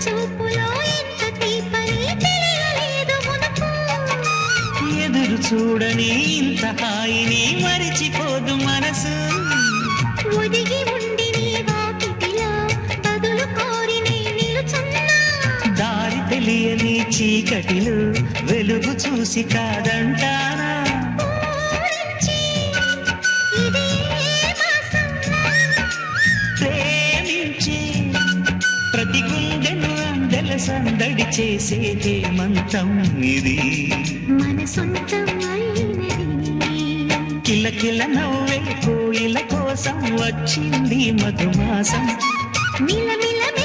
చూపులో ఎంత తీపని తెలియలేదు మునుపు ఎదురు చూడని ఇంత హాయిని మరిచిపోదు మనసు ఒదిగి ఉండి నీ వాకిటిలో బదులు కోరి నే నిలుచున్నా దారి తెలియని చీకటిలో వెలుగు చూసి కాదంటానా ఊరించి ఇదే మాసం ప్రేమించి ప్రతి గుండెను అందెల సందడి చేసే హేమంతం ఇది మన సొంతం అయినది కిలకిల నవ్వే కోయిల కోసం వచ్చింది మధుమాసం మిలమిల